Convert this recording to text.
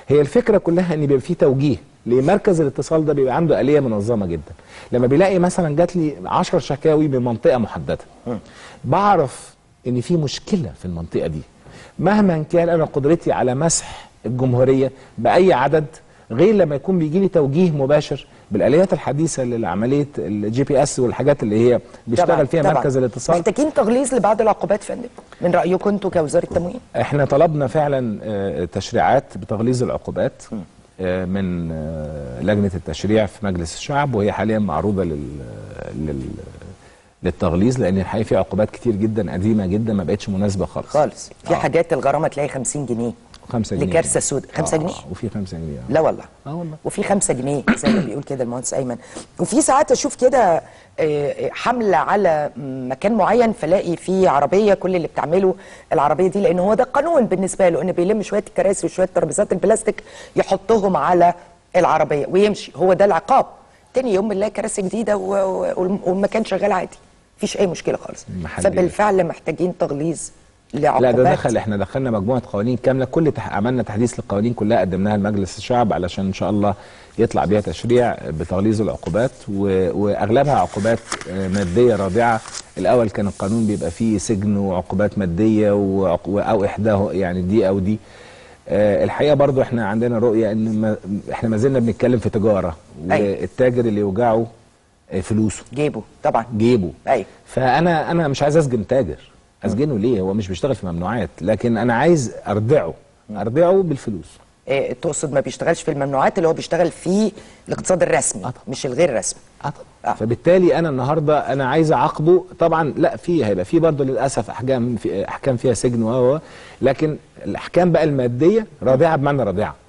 هي الفكره كلها ان بيبقى في توجيه لمركز الاتصال ده بيبقى عنده اليه منظمه جدا لما بيلاقي مثلا جات لي 10 شكاوي من منطقه محدده بعرف ان في مشكله في المنطقه دي مهما كان انا قدرتي على مسح الجمهوريه باي عدد غير لما يكون بيجي لي توجيه مباشر بالاليات الحديثه لعمليه الجي بي اس والحاجات اللي هي طبعاً، بيشتغل فيها طبعاً. مركز الاتصال محتاجين تغليظ لبعض العقوبات فندم من رايكم انتوا كوزاره التموين احنا طلبنا فعلا آه، تشريعات بتغليظ العقوبات آه، من آه، لجنه التشريع في مجلس الشعب وهي حاليا معروضه لل لل للتغليظ لان الحقيقه في عقوبات كتير جدا قديمه جدا ما بقتش مناسبه خالص خالص في آه. حاجات الغرامه تلاقي 50 جنيه 5 جنيه لكارثه سوداء 5 آه، جنيه وفي 5 جنيه آه. لا والله اه والله وفي 5 جنيه زي ما بيقول كده المهندس ايمن وفي ساعات اشوف كده آه، حمله على مكان معين فلاقي فيه عربيه كل اللي بتعمله العربيه دي لان هو ده قانون بالنسبه له انه بيلم شويه الكراسي وشويه ترابيزات البلاستيك يحطهم على العربيه ويمشي هو ده العقاب تاني يوم بنلاقي كراسي جديده و- و- والمكان شغال عادي مفيش اي مشكله خالص محل- فبالفعل محتاجين تغليظ لعقوبات لا ده دخل احنا دخلنا مجموعه قوانين كامله كل تح... عملنا تحديث للقوانين كلها قدمناها لمجلس الشعب علشان ان شاء الله يطلع بيها تشريع بتغليظ العقوبات و... واغلبها عقوبات آه، ماديه رادعه الاول كان القانون بيبقى فيه سجن وعقوبات ماديه وعق... او احداه يعني دي او دي آه، الحقيقه برضو احنا عندنا رؤيه ان ما... احنا ما زلنا بنتكلم في تجاره أيوة. والتاجر اللي يوجعه آه، فلوسه جيبه طبعا جيبه ايوه فانا انا مش عايز اسجن تاجر اسجنه ليه هو مش بيشتغل في ممنوعات لكن انا عايز اردعه اردعه بالفلوس إيه تقصد ما بيشتغلش في الممنوعات اللي هو بيشتغل في الاقتصاد الرسمي طبعا. مش الغير رسمي آه طبعا. فبالتالي انا النهارده انا عايز اعاقبه طبعا لا في هيبقى في برضه للاسف احكام في احكام فيها سجن و و- لكن الاحكام بقى الماديه رادعه بمعنى رادعه